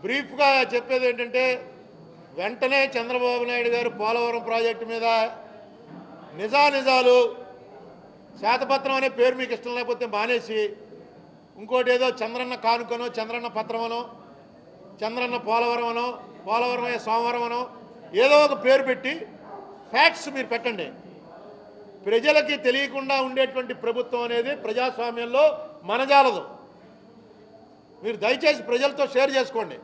బ్రీఫ్గా చెప్పేది ఏంటంటే వెంటనే చంద్రబాబు నాయుడు గారు పోలవరం ప్రాజెక్టు మీద నిజానిజాలు శాతపత్రం అనే పేరు మీకు ఇష్టం లేకపోతే మానేసి ఇంకోటి ఏదో చంద్రన్న కానుకనో చంద్రన్న పత్రమనో చంద్రన్న పోలవరం అనో పోలవరం సోమవారం అనో ఏదో ఒక పేరు పెట్టి ఫ్యాక్ట్స్ మీరు పెట్టండి ప్రజలకి తెలియకుండా ఉండేటువంటి ప్రభుత్వం అనేది ప్రజాస్వామ్యంలో మనజాలదు మీరు దయచేసి ప్రజలతో షేర్ చేసుకోండి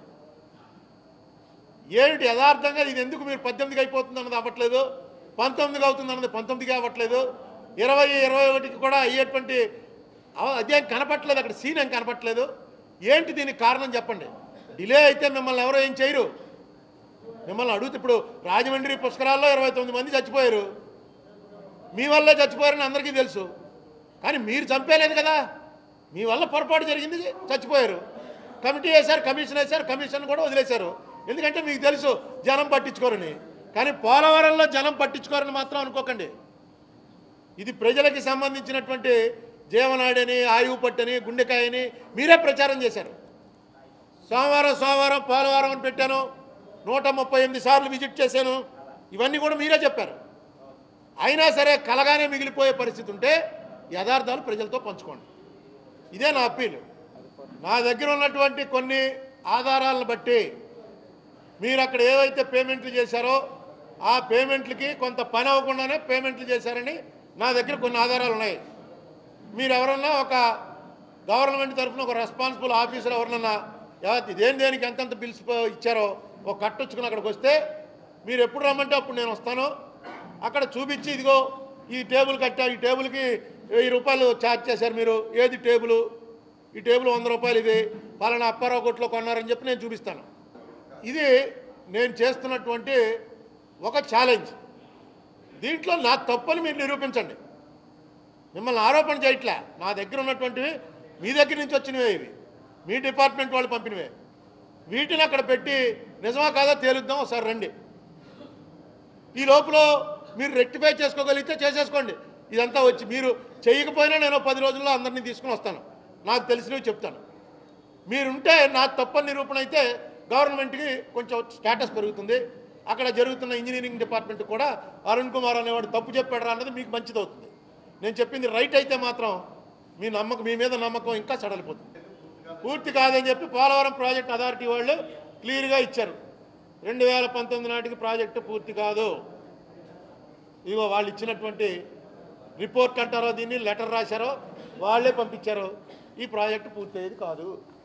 ఏమిటి యథార్థంగా ఇది ఎందుకు మీరు పద్దెనిమిదికి అయిపోతుంది అన్నది అవ్వట్లేదు పంతొమ్మిదికి అవుతుంది అన్నది పంతొమ్మిదికి అవ్వట్లేదు ఇరవై ఇరవై ఒకటికి కూడా అయ్యేటువంటి అవ- అదేం కనపట్లేదు అక్కడ సీన్ ఏం కనపట్లేదు ఏంటి దీనికి కారణం చెప్పండి డిలే అయితే మిమ్మల్ని ఎవరో ఏం చేయరు మిమ్మల్ని అడుగుతూ ఇప్పుడు రాజమండ్రి పుష్కరాల్లో ఇరవై తొమ్మిది మంది చచ్చిపోయారు మీ వల్లే చచ్చిపోయారని అందరికీ తెలుసు కానీ మీరు చంపేలేదు కదా మీ వల్ల పొరపాటు జరిగింది చచ్చిపోయారు కమిటీ వేశారు కమిషన్ వేశారు కమిషన్ కూడా వదిలేశారు ఎందుకంటే మీకు తెలుసు జనం పట్టించుకోరని కానీ పోలవరంలో జనం పట్టించుకోరని మాత్రం అనుకోకండి ఇది ప్రజలకి సంబంధించినటువంటి జీవనాడని ఆయువు పట్టని గుండెకాయని మీరే ప్రచారం చేశారు సోమవారం సోమవారం పోలవరం అని పెట్టాను నూట ముప్పై ఎనిమిది సార్లు విజిట్ చేశాను ఇవన్నీ కూడా మీరే చెప్పారు అయినా సరే కలగానే మిగిలిపోయే పరిస్థితి ఉంటే యథార్థాలు ప్రజలతో పంచుకోండి ఇదే నా అప్పీల్ నా దగ్గర ఉన్నటువంటి కొన్ని ఆధారాలను బట్టి మీరు అక్కడ ఏవైతే పేమెంట్లు చేశారో ఆ పేమెంట్లకి కొంత పని అవ్వకుండానే పేమెంట్లు చేశారని నా దగ్గర కొన్ని ఆధారాలు ఉన్నాయి మీరు ఎవరన్నా ఒక గవర్నమెంట్ తరఫున ఒక రెస్పాన్సిబుల్ ఆఫీసర్ ఎవరినన్నా ఎవ- దేని దేనికి ఎంతెంత బిల్స్ ఇచ్చారో ఒక కట్టొచ్చుకుని అక్కడికి వస్తే మీరు ఎప్పుడు రమ్మంటే అప్పుడు నేను వస్తాను అక్కడ చూపించి ఇదిగో ఈ టేబుల్ కట్టా ఈ టేబుల్కి వెయ్యి రూపాయలు ఛార్జ్ చేశారు మీరు ఏది టేబుల్ ఈ టేబుల్ వంద రూపాయలు ఇది పలానా అప్పారావు కొట్లో కొన్నారని చెప్పి నేను చూపిస్తాను ఇది నేను చేస్తున్నటువంటి ఒక ఛాలెంజ్ దీంట్లో నా తప్పని మీరు నిరూపించండి మిమ్మల్ని ఆరోపణ చేయట్లే నా దగ్గర ఉన్నటువంటివి మీ దగ్గర నుంచి వచ్చినవే ఇవి మీ డిపార్ట్మెంట్ వాళ్ళు పంపినవే వీటిని అక్కడ పెట్టి నిజమా కాదా తేలుద్దాం ఒకసారి రండి ఈ లోపల మీరు రెక్టిఫై చేసుకోగలిగితే చేసేసుకోండి ఇదంతా వచ్చి మీరు చేయకపోయినా నేను పది రోజుల్లో అందరినీ తీసుకుని వస్తాను నాకు తెలిసినవి చెప్తాను మీరుంటే నా తప్పని నిరూపణ అయితే గవర్నమెంట్కి కొంచెం స్టేటస్ పెరుగుతుంది అక్కడ జరుగుతున్న ఇంజనీరింగ్ డిపార్ట్మెంట్ కూడా అరుణ్ కుమార్ అనేవాడు తప్పు చెప్పాడు అన్నది మీకు మంచిది అవుతుంది నేను చెప్పింది రైట్ అయితే మాత్రం మీ నమ్మకం మీ మీద నమ్మకం ఇంకా సడలిపోతుంది పూర్తి కాదని చెప్పి పోలవరం ప్రాజెక్ట్ అథారిటీ వాళ్ళు క్లియర్గా ఇచ్చారు రెండు వేల పంతొమ్మిది నాటికి ప్రాజెక్టు పూర్తి కాదు ఇదిగో వాళ్ళు ఇచ్చినటువంటి రిపోర్ట్ అంటారో దీన్ని లెటర్ రాశారో వాళ్ళే పంపించారు ఈ ప్రాజెక్టు పూర్తయ్యేది కాదు